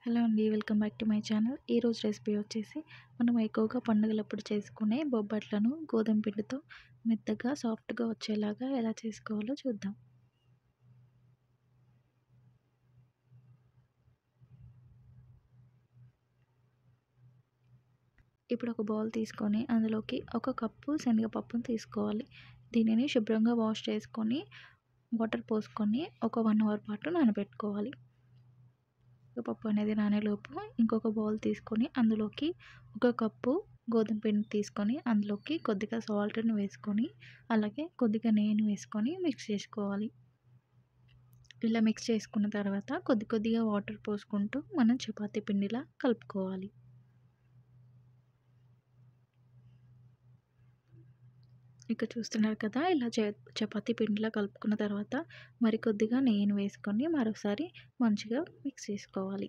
hello అండి welcome back to my channel ఈరోజు recipe వచ్చేసి మనం ఎక్కువగా పండుగలప్పుడు చేసుకునే బొబ్బట్లను గోధుమ పిండితో మెత్తగా సాఫ్ట్గా వచ్చేలాగా ఎలా చేసుకోవాలో చూద్దాం ఇప్పుడు ఒక బౌల్ తీసుకొని అందులోకి ఒక కప్పు శనగపప్పును తీసుకోవాలి దీనిని శుభ్రంగా వాష్ చేసుకొని వాటర్ పోసుకొని ఒక వన్ అవర్ పాటు నానబెట్టుకోవాలి పప్పు అనేది నానేలోపు ఇంకొక బౌల్ తీసుకొని అందులోకి ఒక కప్పు గోధుమ పిండి తీసుకొని అందులోకి కొద్దిగా సాల్ట్ని వేసుకొని అలాగే కొద్దిగా నెయ్యిని వేసుకొని మిక్స్ చేసుకోవాలి ఇలా మిక్స్ చేసుకున్న తర్వాత కొద్ది కొద్దిగా వాటర్ పోసుకుంటూ మనం చపాతీ పిండిలా కలుపుకోవాలి ఇక చూస్తున్నారు కదా ఇలా చపాతీ పిండిలా కలుపుకున్న తర్వాత మరి కొద్దిగా నెయ్యిని వేసుకొని మరోసారి మంచిగా మిక్స్ చేసుకోవాలి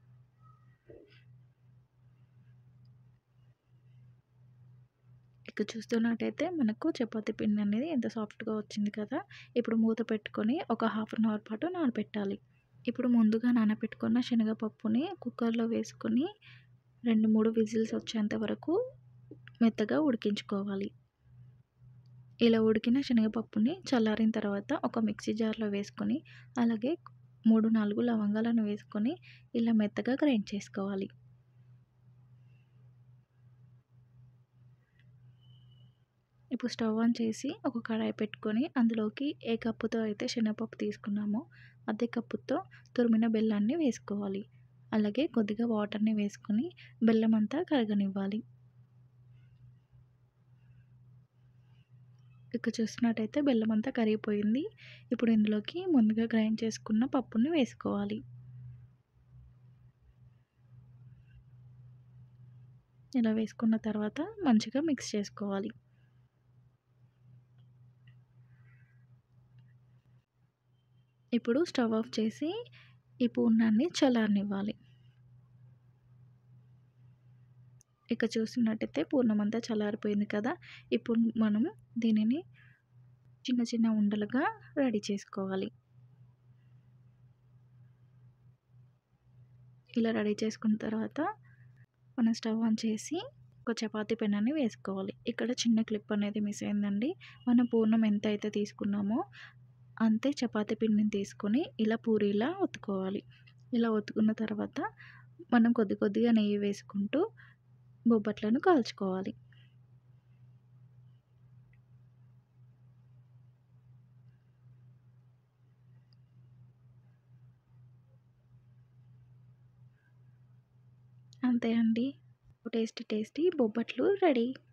ఇక చూస్తున్నట్టయితే మనకు చపాతీ పిండి అనేది ఎంత సాఫ్ట్గా వచ్చింది కదా ఇప్పుడు మూత పెట్టుకొని ఒక హాఫ్ అన్ అవర్ పాటు నానబెట్టాలి ఇప్పుడు ముందుగా నానబెట్టుకున్న శనగపప్పుని కుక్కర్లో వేసుకొని రెండు మూడు విజిల్స్ వచ్చేంత వరకు మెత్తగా ఉడికించుకోవాలి ఇలా ఉడికిన శనగపప్పుని చల్లారిన తర్వాత ఒక మిక్సీ జార్లో వేసుకొని అలాగే మూడు నాలుగు లవంగాలను వేసుకొని ఇలా మెత్తగా గ్రైండ్ చేసుకోవాలి ఇప్పుడు స్టవ్ ఆన్ చేసి ఒక కడాయి పెట్టుకొని అందులోకి ఏ కప్పుతో అయితే శనగపప్పు తీసుకున్నామో అదే కప్పుతో తురిమిన బెల్లాన్ని వేసుకోవాలి అలాగే కొద్దిగా వాటర్ని వేసుకొని బెల్లం అంతా కరగనివ్వాలి ఇక చూసినట్టయితే బెల్లం అంతా కరిగిపోయింది ఇప్పుడు ఇందులోకి ముందుగా గ్రైండ్ చేసుకున్న పప్పుని వేసుకోవాలి ఇలా వేసుకున్న తర్వాత మంచిగా మిక్స్ చేసుకోవాలి ఇప్పుడు స్టవ్ ఆఫ్ చేసి ఈ పూర్ణాన్ని చల్లారనివ్వాలి ఇక చూసినట్టయితే పూర్ణం అంతా చల్లారిపోయింది కదా ఇప్పుడు మనం దీనిని చిన్న చిన్న ఉండలుగా రెడీ చేసుకోవాలి ఇలా రెడీ చేసుకున్న తర్వాత మనం స్టవ్ ఆన్ చేసి ఒక చపాతీ పెనాన్ని వేసుకోవాలి ఇక్కడ చిన్న క్లిప్ అనేది మిస్ అయిందండి మనం పూర్ణం ఎంత అయితే తీసుకున్నామో అంతే చపాతీ పిండిని తీసుకొని ఇలా పూరీలా ఒత్తుకోవాలి ఇలా ఒత్తుకున్న తర్వాత మనం కొద్ది కొద్దిగా నెయ్యి వేసుకుంటూ బొబ్బట్లను కాల్చుకోవాలి అంతే అండి టేస్టీ టేస్టీ బొబ్బట్లు రెడీ